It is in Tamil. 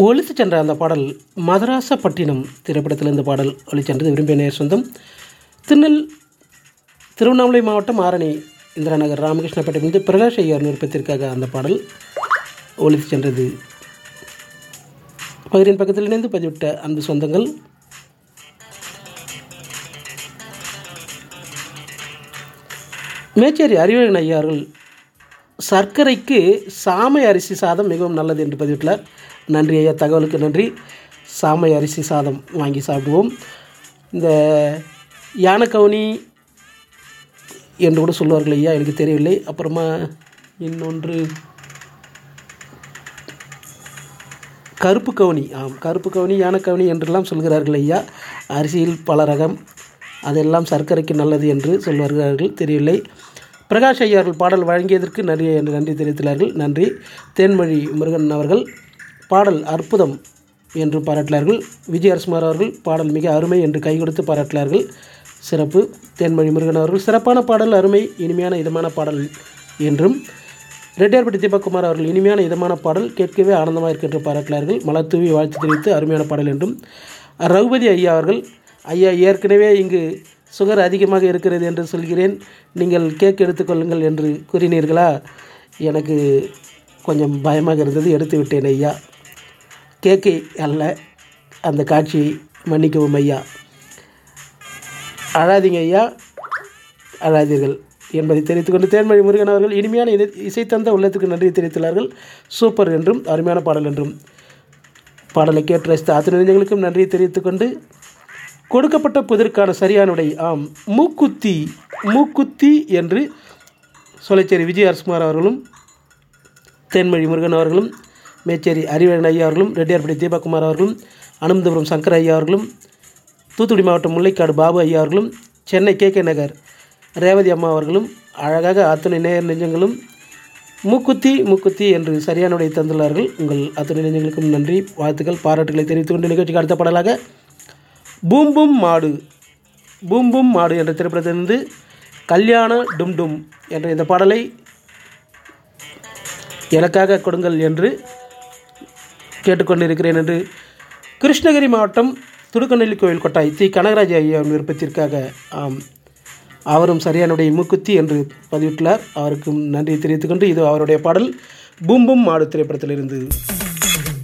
ஒலித்து சென்ற அந்த பாடல் மதராசப்பட்டினம் திரைப்படத்தில் இந்த பாடல் ஒலிச்சென்றது விரும்பிய நேர் சொந்தம் திருநெல் திருவண்ணாமலை மாவட்டம் ஆரணி இந்திரா நகர் ராமகிருஷ்ணப்பேட்டையிலிருந்து பிரகாஷ் ஐயர் விருப்பத்திற்காக அந்த பாடல் ஒலித்து சென்றது பகிரின் பக்கத்தில் இணைந்து பதிவிட்ட அன்பு சொந்தங்கள் மேச்சேரி அறிவழகன் ஐயா அவர்கள் சர்க்கரைக்கு சாமை அரிசி சாதம் மிகவும் நல்லது என்று பதிவிட்டார் நன்றி ஐயா தகவலுக்கு நன்றி சாமை அரிசி சாதம் வாங்கி சாப்பிடுவோம் இந்த யானைக்கவுனி என்று கூட சொல்லுவார்கள் ஐயா எனக்கு தெரியவில்லை அப்புறமா இன்னொன்று கருப்பு கவுனி ஆம் கருப்பு கவுனி யானைக்கவுனி என்றெல்லாம் சொல்கிறார்கள் ஐயா அரிசியில் பல ரகம் அதெல்லாம் சர்க்கரைக்கு நல்லது என்று சொல்வார்கள் தெரியவில்லை பிரகாஷ் ஐயா அவர்கள் பாடல் வழங்கியதற்கு நன்றி என்று நன்றி தெரிவித்துள்ளார்கள் நன்றி தேன்மொழி முருகன் அவர்கள் பாடல் அற்புதம் என்று பாராட்டினார்கள் விஜய் அரசுமார் அவர்கள் பாடல் மிக அருமை என்று கை கொடுத்து பாராட்டினார்கள் சிறப்பு தேன்மொழி முருகன் அவர்கள் சிறப்பான பாடல் அருமை இனிமையான இதமான பாடல் என்றும் ரெட்டியார்பட்டி தீபக்குமார் அவர்கள் இனிமையான இதமான பாடல் கேட்கவே ஆனந்தமாக இருக்கின்ற பாராட்டினார்கள் மலர் தூவி வாழ்த்து தெரிவித்து அருமையான பாடல் என்றும் ரகுபதி ஐயா அவர்கள் ஐயா ஏற்கனவே இங்கு சுகர் அதிகமாக இருக்கிறது என்று சொல்கிறேன் நீங்கள் கேக் எடுத்துக்கொள்ளுங்கள் என்று கூறினீர்களா எனக்கு கொஞ்சம் பயமாக இருந்தது எடுத்து விட்டேன் ஐயா கேக்கை அல்ல அந்த காட்சியை மன்னிக்கவும் ஐயா அழாதீங்க ஐயா அழாதீர்கள் என்பதை தெரிவித்துக்கொண்டு தேன்மொழி முருகன் அவர்கள் இனிமையான இதை இசை தந்த உள்ளத்துக்கு நன்றி தெரிவித்துள்ளார்கள் சூப்பர் என்றும் அருமையான பாடல் என்றும் பாடலை கேட்டு ரசித்த அத்தனை நெஞ்சங்களுக்கும் நன்றியை தெரிவித்துக்கொண்டு கொடுக்கப்பட்ட புதிர்க்கான சரியான உடை ஆம் மூக்குத்தி மூக்குத்தி என்று சொலைச்சேரி விஜய் அரசுமார் அவர்களும் தேன்மொழி முருகன் அவர்களும் மேச்சேரி அறிவழன் ஐயா அவர்களும் ரெட்டியார்படி தீபகுமார் அவர்களும் அனந்தபுரம் சங்கர் ஐயா அவர்களும் தூத்துக்குடி மாவட்டம் முல்லைக்காடு பாபு ஐயா அவர்களும் சென்னை கே கே நகர் ரேவதி அம்மா அவர்களும் அழகாக அத்தனை நேர் நெஞ்சங்களும் மூக்குத்தி மூக்குத்தி என்று சரியான உடைய தந்துள்ளார்கள் உங்கள் அத்தனை நெஞ்சங்களுக்கும் நன்றி வாழ்த்துக்கள் பாராட்டுகளை தெரிவித்துக் கொண்டு நிகழ்ச்சிக்கு அடுத்த பாடலாக பூம் பூம் மாடு பூம் பூம் மாடு என்ற திரைப்படத்திலிருந்து கல்யாண டும் டும் என்ற இந்த பாடலை எனக்காக கொடுங்கள் என்று கேட்டுக்கொண்டிருக்கிறேன் என்று கிருஷ்ணகிரி மாவட்டம் துடுக்கநெல்லி கோயில் கொட்டாய் தி கனகராஜ் ஐயா விருப்பத்திற்காக ஆம் அவரும் சரியானுடைய மூக்குத்தி என்று பதிவிட்டுள்ளார் அவருக்கும் நன்றி தெரிவித்துக்கொண்டு இது அவருடைய பாடல் பூம் பூம் மாடு திரைப்படத்திலிருந்து